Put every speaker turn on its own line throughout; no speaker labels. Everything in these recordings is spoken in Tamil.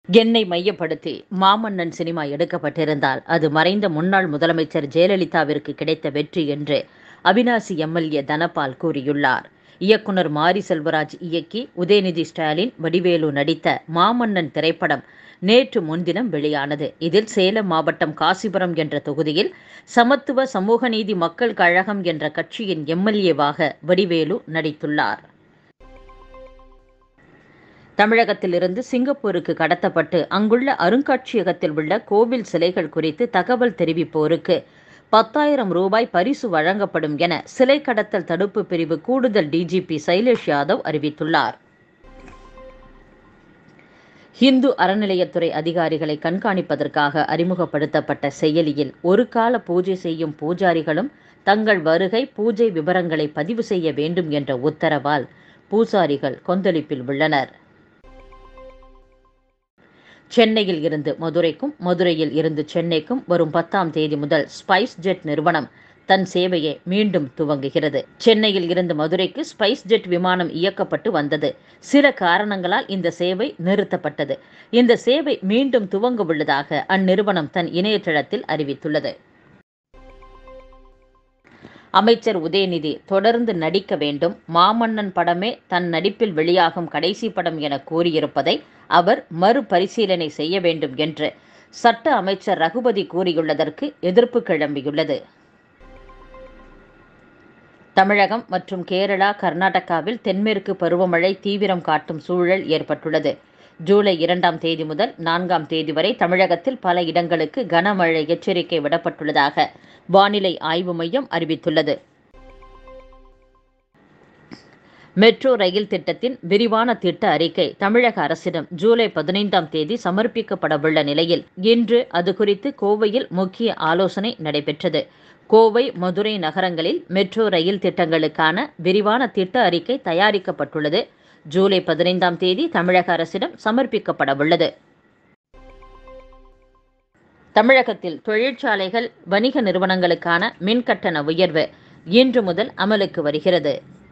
என்னை மையப்படுத்தி மாமன்னன் சினிமா எடுக்கப்பட்டிருந்தால் அது மறைந்த முன்னாள் முதலமைச்சர் ஜெயலலிதாவிற்கு கிடைத்த வெற்றி என்று அவினாசி எம்எல்ஏ தனபால் கூறியுள்ளார் இயக்குனர் மாரி செல்வராஜ் இயக்கி உதயநிதி ஸ்டாலின் வடிவேலு நடித்த மாமன்னன் திரைப்படம் நேற்று முன்தினம் வெளியானது இதில் சேலம் மாவட்டம் காசிபுரம் என்ற தொகுதியில் சமத்துவ சமூக நீதி மக்கள் கழகம் என்ற கட்சியின் எம்எல்ஏவாக வடிவேலு நடித்துள்ளார் தமிழகத்திலிருந்து சிங்கப்பூருக்கு கடத்தப்பட்டு அங்குள்ள அருங்காட்சியகத்தில் உள்ள கோவில் சிலைகள் குறித்து தகவல் தெரிவிப்போருக்கு பத்தாயிரம் ரூபாய் பரிசு வழங்கப்படும் என சிலை கடத்தல் தடுப்பு பிரிவு கூடுதல் டிஜிபி சைலேஷ் யாதவ் அறிவித்துள்ளார் இந்து அறநிலையத்துறை அதிகாரிகளை கண்காணிப்பதற்காக அறிமுகப்படுத்தப்பட்ட செயலியில் ஒரு கால பூஜை செய்யும் பூஜாரிகளும் தங்கள் வருகை பூஜை விவரங்களை பதிவு செய்ய வேண்டும் என்ற உத்தரவால் பூசாரிகள் கொந்தளிப்பில் உள்ளனர் சென்னையில் இருந்து மதுரைக்கும் மதுரையில் இருந்து சென்னைக்கும் வரும் பத்தாம் தேதி முதல் ஸ்பைஸ் ஜெட் நிறுவனம் தன் சேவையை மீண்டும் துவங்குகிறது சென்னையில் இருந்து மதுரைக்கு ஸ்பைஸ் ஜெட் விமானம் இயக்கப்பட்டு வந்தது சில காரணங்களால் இந்த சேவை நிறுத்தப்பட்டது இந்த சேவை மீண்டும் துவங்க உள்ளதாக அந்நிறுவனம் தன் இணையதளத்தில் அறிவித்துள்ளது அமைச்சர் உதயநிதி தொடர்ந்து நடிக்க வேண்டும் மாமன்னன் படமே தன் நடிப்பில் வெளியாகும் கடைசி படம் என கூறியிருப்பதை அவர் மறுபரிசீலனை செய்ய வேண்டும் என்று சட்ட அமைச்சர் ரகுபதி கூறியுள்ளதற்கு எதிர்ப்பு கிளம்பியுள்ளது தமிழகம் மற்றும் கேரளா கர்நாடகாவில் தென்மேற்கு பருவமழை தீவிரம் காட்டும் சூழல் ஏற்பட்டுள்ளது ஜூலை இரண்டாம் தேதி முதல் நான்காம் தேதி வரை தமிழகத்தில் பல இடங்களுக்கு கனமழை எச்சரிக்கை விடப்பட்டுள்ளதாக வானிலை ஆய்வு மையம் அறிவித்துள்ளது மெட்ரோ ரயில் திட்டத்தின் விரிவான திட்ட அறிக்கை தமிழக அரசிடம் ஜூலை பதினைந்தாம் தேதி சமர்ப்பிக்கப்படவுள்ள நிலையில் இன்று அது குறித்து கோவையில் முக்கிய ஆலோசனை நடைபெற்றது கோவை மதுரை நகரங்களில் மெட்ரோ ரயில் திட்டங்களுக்கான விரிவான திட்ட அறிக்கை தயாரிக்கப்பட்டுள்ளது ஜூலை பதினைந்தாம் தேதி தமிழக அரசிடம் சமர்ப்பிக்கப்படவுள்ளது தமிழகத்தில் தொழிற்சாலைகள் வணிக நிறுவனங்களுக்கான மின்கட்டண உயர்வு இன்று முதல் அமலுக்கு வருகிறது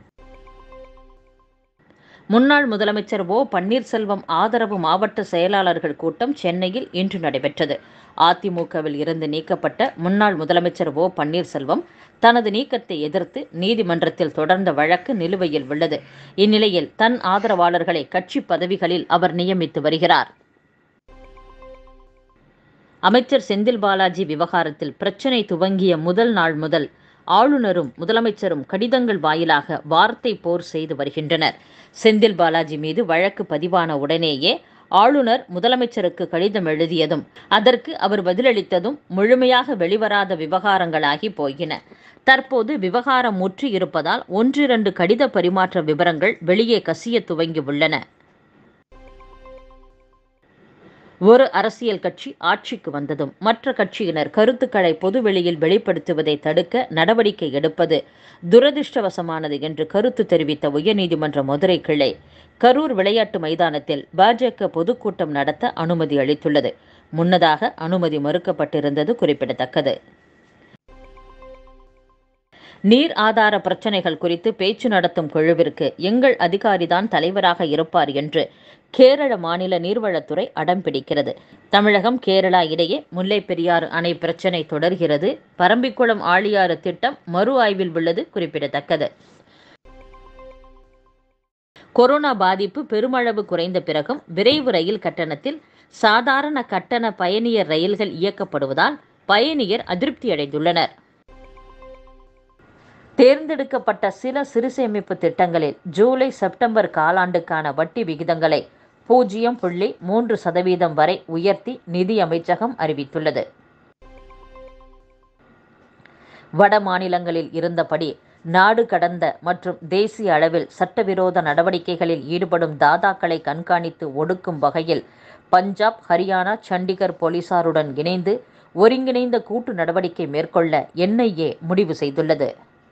முன்னாள் முதலமைச்சர் ஓ பன்னீர்செல்வம் ஆதரவு மாவட்ட செயலாளர்கள் கூட்டம் சென்னையில் இன்று நடைபெற்றது அதிமுகவில் இருந்து நீக்கப்பட்ட முன்னாள் முதலமைச்சர் ஓ பன்னீர்செல்வம் தனது நீக்கத்தை எதிர்த்து நீதிமன்றத்தில் தொடர்ந்த வழக்கு நிலுவையில் உள்ளது இந்நிலையில் தன் ஆதரவாளர்களை கட்சி பதவிகளில் அவர் நியமித்து வருகிறார் அமைச்சர் செந்தில் பாலாஜி விவகாரத்தில் பிரச்சினை துவங்கிய முதல் நாள் முதல் ஆளுநரும் முதலமைச்சரும் கடிதங்கள் வாயிலாக வார்த்தை போர் செய்து வருகின்றனர் செந்தில் பாலாஜி மீது வழக்கு பதிவான உடனேயே ஆளுநர் முதலமைச்சருக்கு கடிதம் எழுதியதும் அதற்கு அவர் பதிலளித்ததும் முழுமையாக வெளிவராத விவகாரங்களாகி போயின தற்போது விவகாரம் முற்றி இருப்பதால் ஒன்றிரண்டு கடித பரிமாற்ற விவரங்கள் வெளியே கசிய துவங்கி உள்ளன ஒரு அரசியல் கட்சி ஆட்சிக்கு வந்ததும் மற்ற கட்சியினர் கருத்துக்களை பொதுவெளியில் வெளிப்படுத்துவதை தடுக்க நடவடிக்கை எடுப்பது துரதிருஷ்டவசமானது என்று கருத்து தெரிவித்த உயர்நீதிமன்ற மதுரை கிளை கரூர் விளையாட்டு மைதானத்தில் பாஜக பொதுக்கூட்டம் நடத்த அனுமதி அளித்துள்ளது முன்னதாக அனுமதி மறுக்கப்பட்டிருந்தது குறிப்பிடத்தக்கது நீர் ஆதார பிரச்சனைகள் குறித்து பேச்சு நடத்தும் குழுவிற்கு எங்கள் அதிகாரிதான் தலைவராக இருப்பார் என்று கேரள மாநில நீர்வளத்துறை அடம் பிடிக்கிறது தமிழகம் கேரளா இடையே முல்லை பெரியாறு அணை பிரச்சினை தொடர்கிறது பரம்பிக்குளம் ஆழியாறு திட்டம் மறு ஆய்வில் உள்ளது குறிப்பிடத்தக்கது கொரோனா பாதிப்பு பெருமளவு குறைந்த பிறகும் விரைவு ரயில் கட்டணத்தில் சாதாரண கட்டண பயணியர் ரயில்கள் இயக்கப்படுவதால் பயணியர் அதிருப்தியடைந்துள்ளனர் தேர்ந்தெடுக்கப்பட்ட சில சிறு சேமிப்பு திட்டங்களில் ஜூலை செப்டம்பர் காலாண்டுக்கான வட்டி விகிதங்களை பூஜ்ஜியம் புள்ளி மூன்று சதவீதம் வரை உயர்த்தி நிதி அமைச்சகம் அறிவித்துள்ளது வட மாநிலங்களில் இருந்தபடி நாடு கடந்த மற்றும் தேசிய அளவில் சட்டவிரோத நடவடிக்கைகளில் ஈடுபடும் தாதாக்களை கண்காணித்து ஒடுக்கும் வகையில் பஞ்சாப் ஹரியானா சண்டிகர் போலீசாருடன் இணைந்து ஒருங்கிணைந்த கூட்டு நடவடிக்கை மேற்கொள்ள என்ஐஏ முடிவு செய்துள்ளது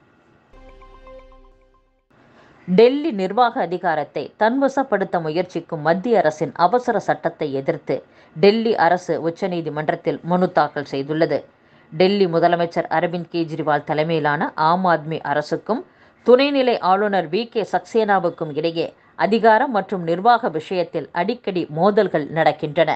டெல்லி நிர்வாக அதிகாரத்தை தன்வசப்படுத்த முயற்சிக்கும் மத்திய அரசின் அவசர சட்டத்தை எதிர்த்து டெல்லி அரசு உச்சநீதிமன்றத்தில் மனு தாக்கல் செய்துள்ளது டெல்லி முதலமைச்சர் அரவிந்த் கெஜ்ரிவால் தலைமையிலான ஆம் ஆத்மி அரசுக்கும் துணைநிலை ஆளுநர் வி கே சக்சேனாவுக்கும் இடையே அதிகாரம் மற்றும் நிர்வாக விஷயத்தில் அடிக்கடி மோதல்கள் நடக்கின்றன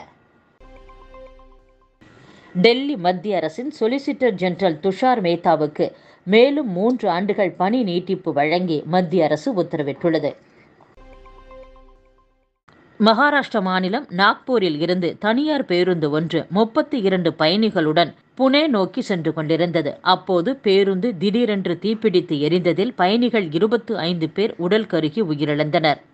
டெல்லி மத்திய அரசின் சொலிசிட்டர் ஜெனரல் துஷார் மேத்தாவுக்கு மேலும் மூன்று ஆண்டுகள் பணி நீட்டிப்பு வழங்கி மத்திய அரசு உத்தரவிட்டுள்ளது மகாராஷ்டிர மாநிலம் நாக்பூரில் இருந்து தனியார் பேருந்து ஒன்று முப்பத்தி இரண்டு பயணிகளுடன் புனே நோக்கி சென்று கொண்டிருந்தது அப்போது பேருந்து திடீரென்று தீப்பிடித்து எரிந்ததில் பயணிகள் இருபத்து ஐந்து பேர் உடல் கருகி உயிரிழந்தனர்